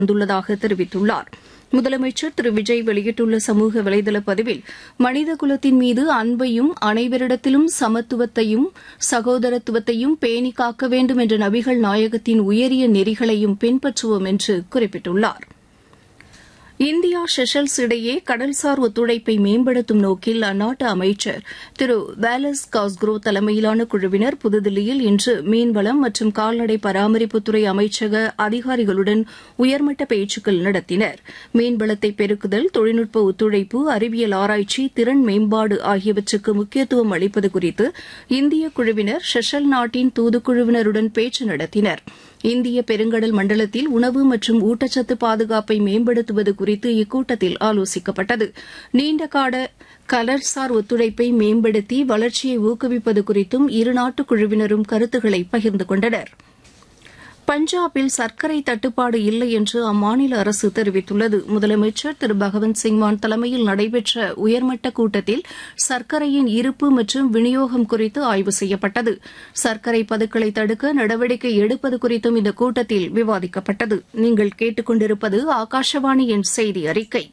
வந்துள்ளதாக தெரிவித்துள்ளார் முதலமைச்சர் திரு விஜய் வெளியிட்டுள்ள சமூக வலைதள பதிவில் மனித குலத்தின் மீது அன்பையும் அனைவரிடத்திலும் சமத்துவத்தையும் சகோதரத்துவத்தையும் பேணி காக்க வேண்டும் என்ற நபிகள் நாயகத்தின் உயரிய நெறிகளையும் பின்பற்றுவோம் என்று குறிப்பிட்டுள்ளார் இந்தியா செஷல்ஸ் இடையே கடல்சார் ஒத்துழைப்பை மேம்படுத்தும் நோக்கில் அந்நாட்டு அமைச்சர் திரு வேலஸ் காஸ்க்ரோ தலைமையிலான குழுவினர் புதுதில்லியில் இன்று மீன்வளம் மற்றும் கால்நடை பராமரிப்புத்துறை அமைச்சக அதிகாரிகளுடன் உயர்மட்ட பேச்சுக்கள் நடத்தினர் மீன்வளத்தை பெருக்குதல் தொழில்நுட்ப ஒத்துழைப்பு அறிவியல் ஆராய்ச்சி திறன் மேம்பாடு ஆகியவற்றுக்கு முக்கியத்துவம் அளிப்பது குறித்து இந்திய குழுவினர் செஷல் நாட்டின் தூதுக்குழுவினருடன் பேச்சு நடத்தினர் இந்திய பெருங்கடல் மண்டலத்தில் உணவு மற்றும் ஊட்டச்சத்து பாதுகாப்பை மேம்படுத்துவது குறித்து இக்கூட்டத்தில் ஆலோசிக்கப்பட்டது நீண்டகால கடல்சார் ஒத்துழைப்பை மேம்படுத்தி வளர்ச்சியை ஊக்குவிப்பது குறித்தும் இருநாட்டு குழுவினரும் கருத்துக்களை பகிர்ந்து கொண்டனா் பஞ்சாபில் சர்க்கரை தட்டுப்பாடு இல்லை என்று அம்மாநில அரசு தெரிவித்துள்ளது முதலமைச்சர் திரு பகவந்த் சிங் மான் தலைமையில் நடைபெற்ற உயர்மட்ட கூட்டத்தில் சர்க்கரையின் இருப்பு மற்றும் விநியோகம் குறித்து ஆய்வு செய்யப்பட்டது சர்க்கரை பதுக்களை தடுக்க நடவடிக்கை எடுப்பது குறித்தும் இந்த கூட்டத்தில் விவாதிக்கப்பட்டது நீங்கள் கேட்டுக் கொண்டிருப்பது ஆகாஷவாணியின் செய்தி அறிக்கை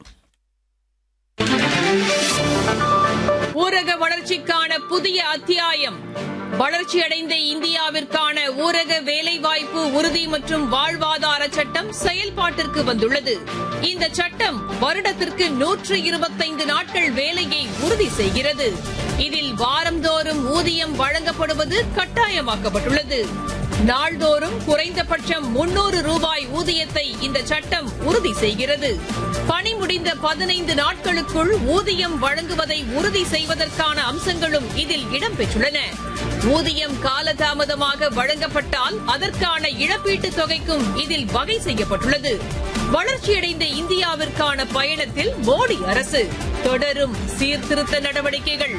ஊரக வளர்ச்சிக்கான புதிய அத்தியாயம் வளர்ச்சியடைந்த இந்தியாவிற்கான ஊரக வேலைவாய்ப்பு உறுதி மற்றும் வாழ்வாதார சட்டம் செயல்பாட்டிற்கு வந்துள்ளது இந்த சட்டம் வருடத்திற்கு நூற்று இருபத்தைந்து நாட்கள் வேலையை உறுதி செய்கிறது இதில் வாரந்தோறும் ஊதியம் வழங்கப்படுவது கட்டாயமாக்கப்பட்டுள்ளது நாள்தோறும் குறைந்தபட்சம் முன்னூறு ரூபாய் ஊதியத்தை இந்த சட்டம் உறுதி செய்கிறது பணி முடிந்த பதினைந்து நாட்களுக்குள் ஊதியம் வழங்குவதை உறுதி செய்வதற்கான அம்சங்களும் இதில் இடம்பெற்றுள்ளன ஊதியம் காலதாமதமாக வழங்கப்பட்டால் அதற்கான இழப்பீட்டுத் தொகைக்கும் இதில் வகை செய்யப்பட்டுள்ளது வளர்ச்சியடைந்த இந்தியாவிற்கான பயணத்தில் மோடி அரசு தொடரும் சீர்திருத்த நடவடிக்கைகள்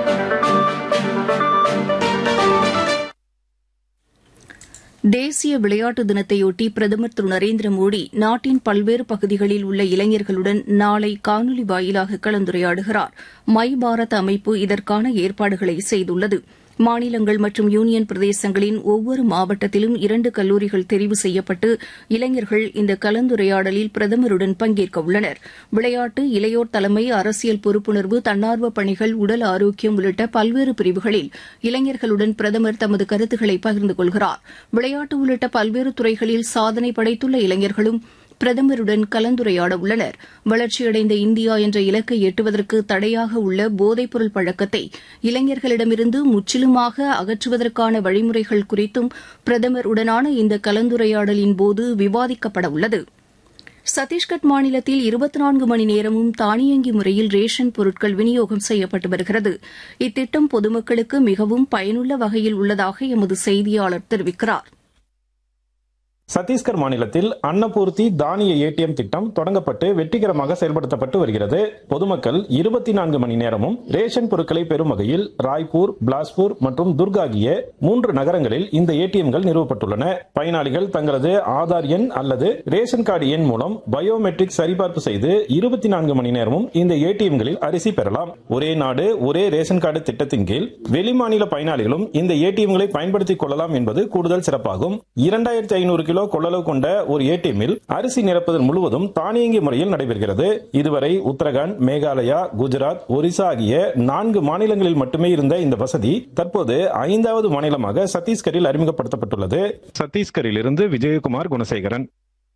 தேசிய விளையாட்டு தினத்தையொட்டி பிரதமர் திரு நரேந்திர மோடி நாட்டின் பல்வேறு பகுதிகளில் உள்ள இளைஞர்களுடன் நாளை காணொலி வாயிலாக கலந்துரையாடுகிறார் மை பாரத் அமைப்பு இதற்கான ஏற்பாடுகளை செய்துள்ளது மாநிலங்கள் மற்றும் யூனியன் பிரதேசங்களின் ஒவ்வொரு மாவட்டத்திலும் இரண்டு கல்லூரிகள் தெரிவு செய்யப்பட்டு இளைஞர்கள் இந்த கலந்துரையாடலில் பிரதமருடன் பங்கேற்க உள்ளனர் விளையாட்டு இளையோர் தலைமை அரசியல் பொறுப்புணர்வு தன்னார்வ பணிகள் உடல் ஆரோக்கியம் உள்ளிட்ட பல்வேறு பிரிவுகளில் இளைஞர்களுடன் பிரதமர் தமது கருத்துக்களை பகிர்ந்து கொள்கிறார் விளையாட்டு உள்ளிட்ட பல்வேறு துறைகளில் சாதனை படைத்துள்ள இளைஞர்களும் பிரதமருடன் கலந்துரையாட உள்ளனர் வளர்ச்சியடைந்த இந்தியா என்ற இலக்கை எட்டுவதற்கு தடையாக உள்ள போதைப்பொருள் பழக்கத்தை இளைஞர்களிடமிருந்து முற்றிலுமாக அகற்றுவதற்கான வழிமுறைகள் குறித்தும் பிரதமர் உடனான இந்த கலந்துரையாடலின் போது விவாதிக்கப்பட உள்ளது சத்தீஸ்கட் மாநிலத்தில் இருபத்தி நான்கு மணி நேரமும் தானியங்கி முறையில் ரேஷன் பொருட்கள் விநியோகம் செய்யப்பட்டு வருகிறது இத்திட்டம் பொதுமக்களுக்கு மிகவும் பயனுள்ள வகையில் உள்ளதாக எமது செய்தியாளர் தெரிவிக்கிறார் சத்தீஸ்கர் மாநிலத்தில் அன்னபூர்த்தி தானிய ஏடிஎம் திட்டம் தொடங்கப்பட்டு வெற்றிகரமாக செயல்படுத்தப்பட்டு வருகிறது பொதுமக்கள் இருபத்தி நான்கு மணி நேரமும் ரேஷன் பொருட்களை பெறும் வகையில் ராய்ப்பூர் பிலாஸ்பூர் மற்றும் துர்க் ஆகிய மூன்று நகரங்களில் இந்த ஏடிஎம்கள் நிறுவப்பட்டுள்ளன பயனாளிகள் தங்களது ஆதார் எண் அல்லது ரேஷன் கார்டு எண் மூலம் பயோமெட்ரிக் சரிபார்ப்பு செய்து இருபத்தி நான்கு மணி நேரமும் இந்த ஏடிஎம்களில் அரிசி பெறலாம் ஒரே நாடு ஒரே ரேஷன் கார்டு திட்டத்தின் கீழ் வெளிமாநில பயனாளிகளும் இந்த ஏடிஎம்களை பயன்படுத்திக் கொள்ளலாம் என்பது கூடுதல் சிறப்பாகும் இரண்டாயிரத்தி ஐநூறு கிலோ கொள்ளளவு கொண்ட ஒரு ஏடிஎம்மில் அரிசி நிரப்புதல் முழுவதும் தானியங்கி முறையில் நடைபெறுகிறது இதுவரை உத்தரகாண்ட் மேகாலயா குஜராத் ஒரிசா ஆகிய நான்கு மாநிலங்களில் மட்டுமே இருந்த இந்த வசதி தற்போது ஐந்தாவது மாநிலமாக சத்தீஸ்கரில் அறிமுகப்படுத்தப்பட்டுள்ளது சத்தீஸ்கரில் இருந்து விஜயகுமார் குணசேகரன்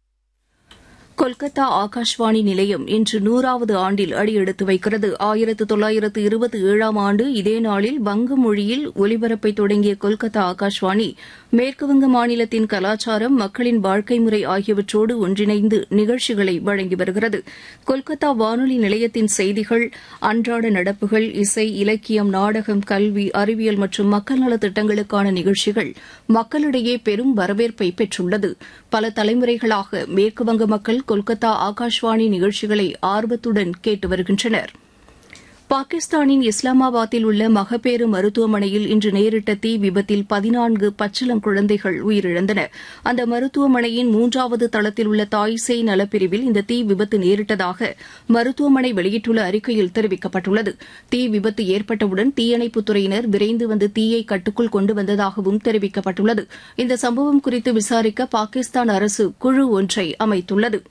கொல்கத்தா ஆகாஷ்வாணி நிலையம் இன்று நூறாவது ஆண்டில் அடியெடுத்து வைக்கிறது ஆயிரத்து தொள்ளாயிரத்து இருபத்தி ஏழாம் ஆண்டு இதே நாளில் வங்க மொழியில் ஒலிபரப்பை தொடங்கிய கொல்கத்தா ஆகாஷ்வாணி மேற்குவங்க மாநிலத்தின் கலாச்சாரம் மக்களின் வாழ்க்கை முறை ஆகியவற்றோடு ஒன்றிணைந்து நிகழ்ச்சிகளை வழங்கி வருகிறது கொல்கத்தா வானொலி நிலையத்தின் செய்திகள் அன்றாட நடப்புகள் இசை இலக்கியம் நாடகம் கல்வி அறிவியல் மற்றும் மக்கள் நலத் திட்டங்களுக்கான நிகழ்ச்சிகள் மக்களிடையே பெரும் வரவேற்பை பெற்றுள்ளது பல தலைமுறைகளாக மேற்குவங்க மக்கள் கொல்கத்தா ஆகாஷ்வாணி நிகழ்ச்சிகளை ஆர்வத்துடன் கேட்டு வருகின்றனர் பாகிஸ்தானின் இஸ்லாமாபாத்தில் உள்ள மகப்பேறு மருத்துவமனையில் இன்று நேரிட்ட தீ விபத்தில் பதினான்கு பச்சிளம் குழந்தைகள் உயிரிழந்தன அந்த மருத்துவமனையின் மூன்றாவது தளத்தில் உள்ள தாய்சேய் நலப்பிரிவில் இந்த தீ விபத்து நேரிட்டதாக மருத்துவமனை வெளியிட்டுள்ள அறிக்கையில் தெரிவிக்கப்பட்டுள்ளது தீ விபத்து ஏற்பட்டவுடன் தீயணைப்புத் துறையினர் விரைந்து வந்து தீயை கட்டுக்குள் கொண்டு வந்ததாகவும் தெரிவிக்கப்பட்டுள்ளது இந்த சம்பவம் குறித்து விசாரிக்க பாகிஸ்தான் அரசு குழு ஒன்றை அமைத்துள்ளது